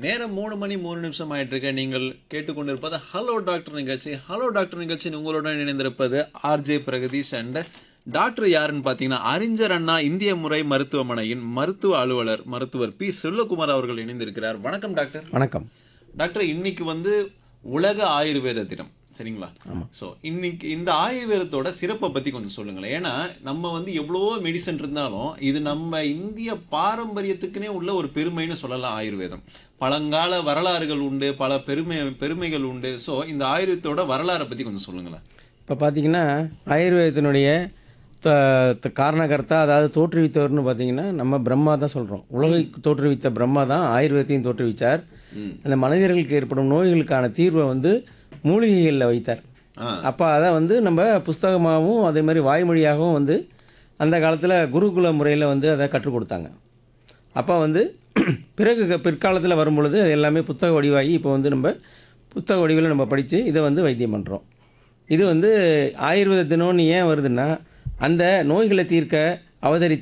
நேரம் மூணு மணி மூணு நிமிஷம் ஆயிட்டு இருக்க நீங்கள் கேட்டுக்கொண்டிருப்பது ஹலோ டாக்டர் நிகழ்ச்சி ஹலோ டாக்டர் நிகழ்ச்சி உங்களுடன் இணைந்திருப்பது ஆர்ஜே பிரகதீஷ் அண்ட் டாக்டர் யாருன்னு பார்த்தீங்கன்னா அறிஞர் அண்ணா இந்திய முறை மருத்துவமனையின் மருத்துவ அலுவலர் மருத்துவர் பி செல்வகுமார் அவர்கள் இணைந்திருக்கிறார் வணக்கம் டாக்டர் வணக்கம் டாக்டர் இன்னைக்கு வந்து உலக ஆயுர்வேத தினம் சரிங்களா ஸோ இன்னைக்கு இந்த ஆயுர்வேதத்தோட சிறப்பை பத்தி கொஞ்சம் சொல்லுங்களேன் ஏன்னா நம்ம வந்து எவ்வளவோ மெடிசன் இருந்தாலும் இது நம்ம இந்திய பாரம்பரியத்துக்குனே உள்ள ஒரு பெருமைன்னு சொல்லலாம் ஆயுர்வேதம் பழங்கால வரலாறுகள் உண்டு பல பெருமை பெருமைகள் உண்டு ஸோ இந்த ஆயுர்வேதத்தோட வரலாறை பத்தி கொஞ்சம் சொல்லுங்களேன் இப்போ பார்த்தீங்கன்னா ஆயுர்வேதத்தினுடைய த- த- காரணகர்த்தா அதாவது தோற்றுவித்தவர்னு பார்த்தீங்கன்னா நம்ம பிரம்மா தான் சொல்கிறோம் உலகை தோற்றுவித்த பிரம்மா தான் ஆயுர்வேதத்தையும் தோற்றுவித்தார் ம். அந்த மனிதர்களுக்கு ஏற்படும் நோய்களுக்கான தீர்வை வந்து மூலிகைகளில் வைத்தார் ஆ அப்போ அதை வந்து நம்ம புஸ்தகமாகவும் அதே மாதிரி வாய்மொழியாகவும் வந்து அந்த காலத்தில் குருகுல முறையில் வந்து அதை கற்றுக் கொடுத்தாங்க அப்போ வந்து பிறகு க- பிற்காலத்தில் வரும் பொழுது அது எல்லாமே புத்தக வடிவாகி இப்போ வந்து நம்ம புத்தக வடிவில் நம்ம படித்து இதை வந்து வைத்தியம் பண்ணுறோம் இது வந்து ஆயுர்வேத தினம்னு ஏன் வருதுன்னா அந்த நோய்களை தீர்க்க அவதரித்த